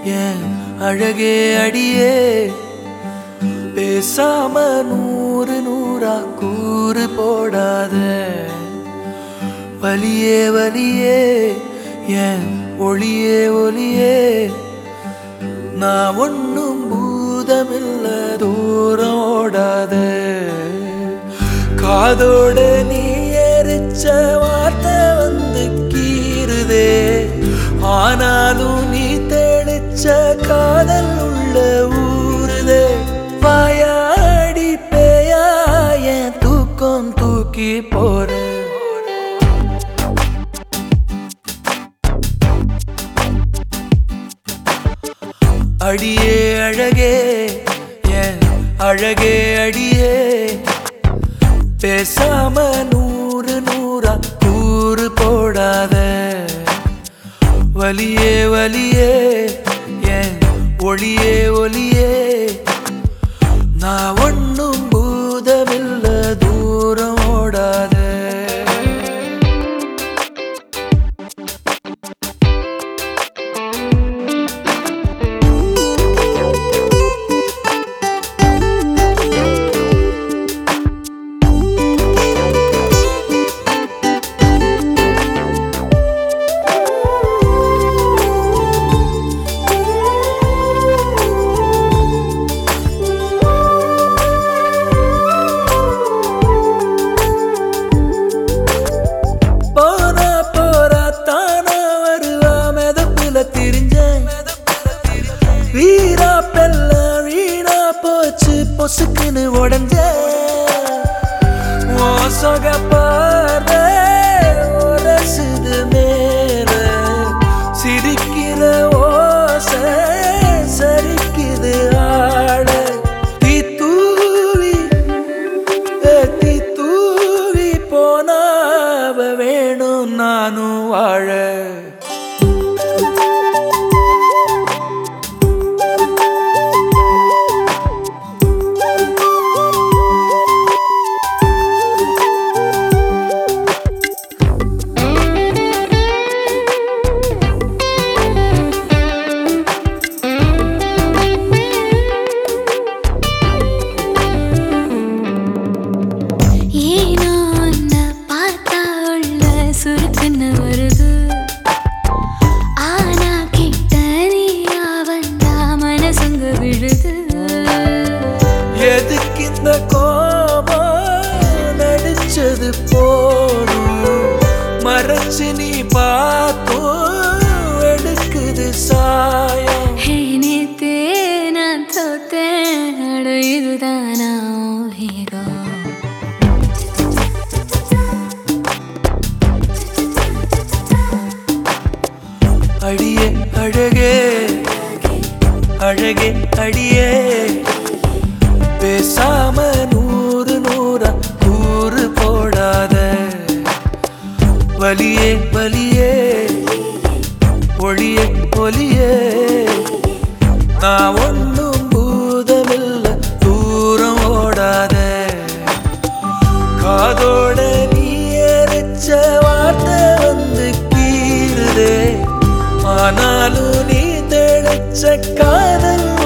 ஏன் அழகே அடியே பேசாம நூறு நூறா கூறு போடாத வலியே வலியே ஏன் ஒளியே ஒளியே நான் ஒன்னும் பூதமில்ல தூரம் ஓடாத காதோட நீ எரிச்ச வார்த்தை வந்து கீறுதே ஆனாலும் நீ தெளிச்ச காதல் உள்ள ஊறுதே வாயாடி பேயா என் தூக்கம் தூக்கி போறேன் அடியே அழகே என் அழகே அடியே பேசாம நூறு நூறா கூறு போடாத வலியே வலியே என் ஒளியே ஒளியே நான் ஒன்னும் பூதமில்ல தூரம் ஓடாத போனா போறா தானா வருவா மெதப்புல திரிஞ்சேன் வீரா பெல்ல வீணா போச்சு பொசுக்குன்னு உடஞ்ச மோசக பார்வை உரசுது மேல சிரிக்கிற ஓசை சரிக்குது ஆட தீ தூவி ஏத்தி தூவி போனாவ வேணும் நானும் வாழ ஏனோ உன்னை பார்த்தா உள்ள சுருக்குன்னு வருது ஆனா கிட்ட நீயா வந்தா மனசுங்க விழுது எதுக்கு இந்த கோபம் நடிச்சது போதும் மறைச்சு நீ பார்த்தும் எடுக்குது சாயம் ஹே நேத்தே நான் தோத்தேன் அட இதுதானா ஹீரோ அடியே அழகே அழகே அடியே பேசாம நூறு நூறா கூறு போடாத வலியே வலியே ஒளியே ஒளியே நான் ஒன்னும் பூதமில்ல தூரம் ஓடாத காதோட நீ எரிச்ச வார்த்தை வந்து கீறுதே ஆனாலும் நீ தெளிச்ச காதல்